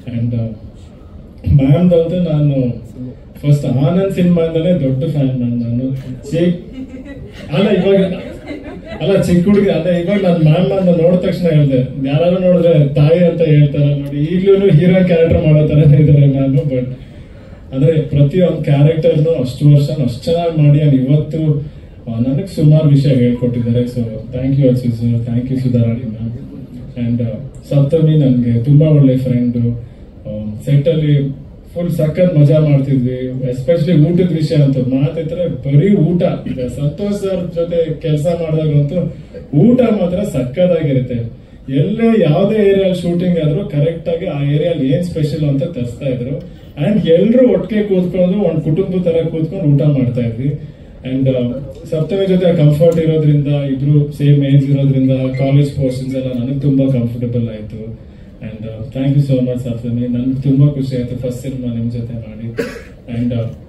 and ಮ್ಯಾಮ್ದಂತೂ ನಾನು first Anand ಸಿನಿಮಾಯಿಂದಲೇ ದೊಡ್ಡ fan ನಾನು ನಾನು ಚಿಕ್ ಅಲ್ಲ ಇವಾಗ ಅಲ್ಲ ಚಿಕ್ಕ ಹುಡುಗಿ ಅಲ್ಲ ಇವಾಗ ನಾನು ಮ್ಯಾಮ್ ಅನ್ನ ನೋಡಿದ ತಕ್ಷಣ ಹೇಳ್ದೆ ಯಾರು ನೋಡಿದ್ರೆ ತಾಯಿ ಅಂತ ಹೇಳ್ತಾರೆ ನೋಡಿ ಈಗ್ಲೂ ಹೀರೋ ಕ್ಯಾರೆಕ್ಟರ್ ಮಾಡೋ ಥರನೇ ಇದ್ದಾರೆ ನಾನು ಬಟ್ ಅಂದ್ರೆ ಪ್ರತಿಯೊಂದು ಕ್ಯಾರೆಕ್ಟರ್ನು ಅಷ್ಟು ವರ್ಷ ಅಷ್ಟು ಚೆನ್ನಾಗಿ ಮಾಡಿ and ಇವತ್ತು ನನಗೆ ಸುಮಾರು ವಿಷಯ ಹೇಳ್ಕೊಟ್ಟಿದ್ದಾರೆ so thank you Archu sir thank you Sudharani ma'am and Saptami ನನಗೆ ತುಂಬಾ ಒಳ್ಳೆ ಫ್ರೆಂಡು ಸೆಟ್ಟಲ್ಲಿ ಫುಲ್ ಸಖತ್ ಮಜಾ ಮಾಡ್ತಿದ್ವಿ ಎಸ್ಪೆಷಲಿ ಊಟದ ವಿಷಯ ಅಂತ ಮಾತಿದ್ರೆ ಬರೀ ಊಟ ಈಗ ಸಂತೋಷ್ ಸರ್ ಜೊತೆ ಕೆಲಸ ಮಾಡಿದಾಗಂತೂ ಊಟ ಮಾತ್ರ ಸಕ್ಕದಾಗಿರುತ್ತೆ ಎಲ್ಲೇ ಯಾವುದೇ ಏರಿಯಾಲ್ ಶೂಟಿಂಗ್ ಆದ್ರೂ ಕರೆಕ್ಟ್ ಆಗಿ ಆ ಏರಿಯಾಲ್ ಏನ್ ಸ್ಪೆಷಲ್ ಅಂತ ತರಿಸ್ತಾ ಇದ್ರು ಅಂಡ್ ಎಲ್ರು ಒಟ್ಟಿಗೆ ಕೂತ್ಕೊಂಡು ಒಂದ್ ಕುಟುಂಬ ತರ ಕೂತ್ಕೊಂಡು ಊಟ ಮಾಡ್ತಾ ಇದ್ವಿ ಅಂಡ್ ಸಪ್ತಮಿ ಜೊತೆ ಕಂಫರ್ಟ್ ಇರೋದ್ರಿಂದ ಇಬ್ರು ಸೇಮ್ ಏಜ್ ಇರೋದ್ರಿಂದ ಕಾಲೇಜ್ ಪೋರ್ಷನ್ಸ್ ಎಲ್ಲ ನನಗೆ ತುಂಬಾ ಕಂಫರ್ಟಬಲ್ ಆಯ್ತು and thank you so much Saptami ನನ್ಗೆ ತುಂಬಾ ಖುಷಿ ಆಯ್ತು ಫಸ್ಟ್ ಸಿನಿಮಾ ನಿಮ್ ಜೊತೆ ಮಾಡಿ ಅಂಡ್